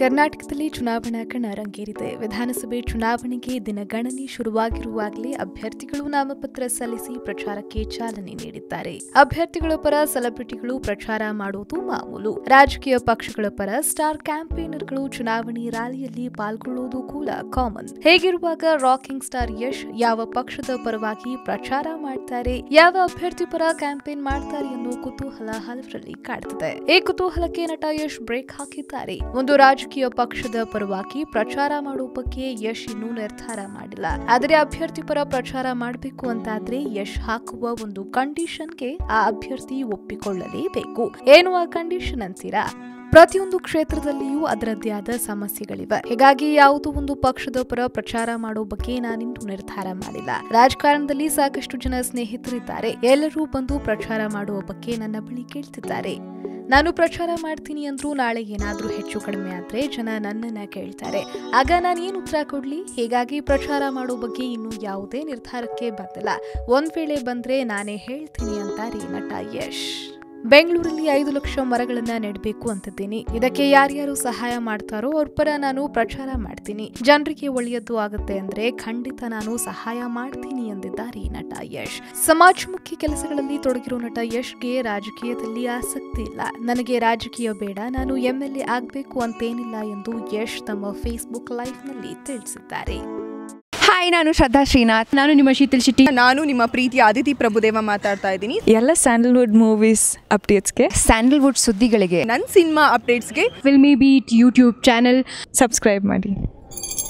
ಕರ್ನಾಟಕದಲ್ಲಿ ಚುನಾವಣಾ ಕಣ ರಂಗೇರಿದೆ ವಿಧಾನಸಭೆ ಚುನಾವಣೆಗೆ ದಿನಗಣನೆ ಶುರುವಾಗಿರುವಾಗಲೇ ಅಭ್ಯರ್ಥಿಗಳು ನಾಮಪತ್ರ ಸಲ್ಲಿಸಿ ಪ್ರಚಾರಕ್ಕೆ ಚಾಲನೆ ನೀಡಿದ್ದಾರೆ ಅಭ್ಯರ್ಥಿಗಳ ಪರ ಸೆಲೆಬ್ರಿಟಿಗಳು ಪ್ರಚಾರ ಮಾಡುವುದು ಮಾಮೂಲು ರಾಜಕೀಯ ಪಕ್ಷಗಳ ಪರ ಸ್ಟಾರ್ ಕ್ಯಾಂಪೇನರ್ಗಳು ಚುನಾವಣೆ ರ್ಯಾಲಿಯಲ್ಲಿ ಪಾಲ್ಗೊಳ್ಳುವುದು ಕೂಡ ಕಾಮನ್ ಹೇಗಿರುವಾಗ ರಾಕಿಂಗ್ ಸ್ಟಾರ್ ಯಶ್ ಯಾವ ಪಕ್ಷದ ಪರವಾಗಿ ಪ್ರಚಾರ ಮಾಡ್ತಾರೆ ಯಾವ ಅಭ್ಯರ್ಥಿ ಪರ ಕ್ಯಾಂಪೇನ್ ಮಾಡ್ತಾರೆ ಅನ್ನೋ ಕುತೂಹಲ ಹಲವರಲ್ಲಿ ಕಾಡ್ತಿದೆ ಈ ಕುತೂಹಲಕ್ಕೆ ನಟ ಯಶ್ ಬ್ರೇಕ್ ಹಾಕಿದ್ದಾರೆ ಒಂದು ರಾಜಕೀಯ ಪಕ್ಷದ ಪರವಾಗಿ ಪ್ರಚಾರ ಮಾಡುವ ಬಗ್ಗೆ ಯಶ್ ಇನ್ನೂ ನಿರ್ಧಾರ ಮಾಡಿಲ್ಲ ಆದರೆ ಅಭ್ಯರ್ಥಿ ಪರ ಪ್ರಚಾರ ಮಾಡಬೇಕು ಅಂತಾದ್ರೆ ಯಶ್ ಹಾಕುವ ಒಂದು ಕಂಡೀಷನ್ಗೆ ಆ ಅಭ್ಯರ್ಥಿ ಒಪ್ಪಿಕೊಳ್ಳಲೇಬೇಕು ಏನು ಆ ಕಂಡೀಷನ್ ಅಂತೀರಾ ಪ್ರತಿಯೊಂದು ಕ್ಷೇತ್ರದಲ್ಲಿಯೂ ಅದರದ್ದೇ ಆದ ಸಮಸ್ಯೆಗಳಿವೆ ಹೀಗಾಗಿ ಯಾವುದೋ ಒಂದು ಪಕ್ಷದ ಪರ ಪ್ರಚಾರ ಮಾಡೋ ಬಗ್ಗೆ ನಾನಿನ್ನೂ ನಿರ್ಧಾರ ಮಾಡಿಲ್ಲ ರಾಜಕಾರಣದಲ್ಲಿ ಸಾಕಷ್ಟು ಜನ ಸ್ನೇಹಿತರಿದ್ದಾರೆ ಎಲ್ಲರೂ ಬಂದು ಪ್ರಚಾರ ಮಾಡುವ ಬಗ್ಗೆ ನನ್ನ ಬಳಿ ಕೇಳ್ತಿದ್ದಾರೆ ನಾನು ಪ್ರಚಾರ ಮಾಡ್ತೀನಿ ಅಂದ್ರೂ ನಾಳೆ ಏನಾದ್ರೂ ಹೆಚ್ಚು ಕಡಿಮೆ ಆದ್ರೆ ಜನ ನನ್ನನ್ನ ಕೇಳ್ತಾರೆ ಆಗ ನಾನು ಏನು ಉತ್ತರ ಕೊಡ್ಲಿ ಹೀಗಾಗಿ ಪ್ರಚಾರ ಮಾಡೋ ಬಗ್ಗೆ ಇನ್ನೂ ಯಾವುದೇ ನಿರ್ಧಾರಕ್ಕೆ ಬಂದಿಲ್ಲ ಒಂದ್ ವೇಳೆ ಬಂದ್ರೆ ನಾನೇ ಹೇಳ್ತೀನಿ ಅಂತಾರೆ ನಟ ಯಶ್ ಬೆಂಗಳೂರಲ್ಲಿ ಐದು ಲಕ್ಷ ಮರಗಳನ್ನ ನೆಡಬೇಕು ಅಂತಿದ್ದೀನಿ ಇದಕ್ಕೆ ಯಾರ್ಯಾರು ಸಹಾಯ ಮಾಡ್ತಾರೋ ಅವ್ರ ಪರ ನಾನು ಪ್ರಚಾರ ಮಾಡ್ತೀನಿ ಜನರಿಗೆ ಒಳ್ಳೆಯದು ಆಗುತ್ತೆ ಅಂದ್ರೆ ಖಂಡಿತ ನಾನು ಸಹಾಯ ಮಾಡ್ತೀನಿ ಎಂದಿದ್ದಾರೆ ನಟ ಯಶ್ ಸಮಾಜಮುಖಿ ಕೆಲಸಗಳಲ್ಲಿ ತೊಡಗಿರೋ ನಟ ಯಶ್ಗೆ ರಾಜಕೀಯದಲ್ಲಿ ಆಸಕ್ತಿ ಇಲ್ಲ ನನಗೆ ರಾಜಕೀಯ ಬೇಡ ನಾನು ಎಂಎಲ್ಎ ಆಗ್ಬೇಕು ಅಂತೇನಿಲ್ಲ ಎಂದು ಯಶ್ ತಮ್ಮ ಫೇಸ್ಬುಕ್ ಲೈವ್ ನಲ್ಲಿ ತಿಳಿಸಿದ್ದಾರೆ ಹಾಯ್ ನಾನು ಶ್ರದ್ಧಾ ಶ್ರೀನಾಥ್ ನಾನು ನಿಮ್ಮ ಶೀತಲ್ ಶೆಟ್ಟಿ ನಾನು ನಿಮ್ಮ ಪ್ರೀತಿಯ ಅದಿತಿ ಪ್ರಭುದೇವ ಮಾತಾಡ್ತಾ ಇದ್ದೀನಿ ಎಲ್ಲ ಸ್ಯಾಂಡಲ್ವುಡ್ ಮೂವೀಸ್ ಅಪ್ಡೇಟ್ಸ್ಗೆ ಸ್ಯಾಂಡಲ್ವುಡ್ ಸುದ್ದಿಗಳಿಗೆ ನನ್ನ ಸಿನಿಮಾ ಅಪ್ಡೇಟ್ಸ್ಗೆ Filmi Beat YouTube channel subscribe ಮಾಡಿ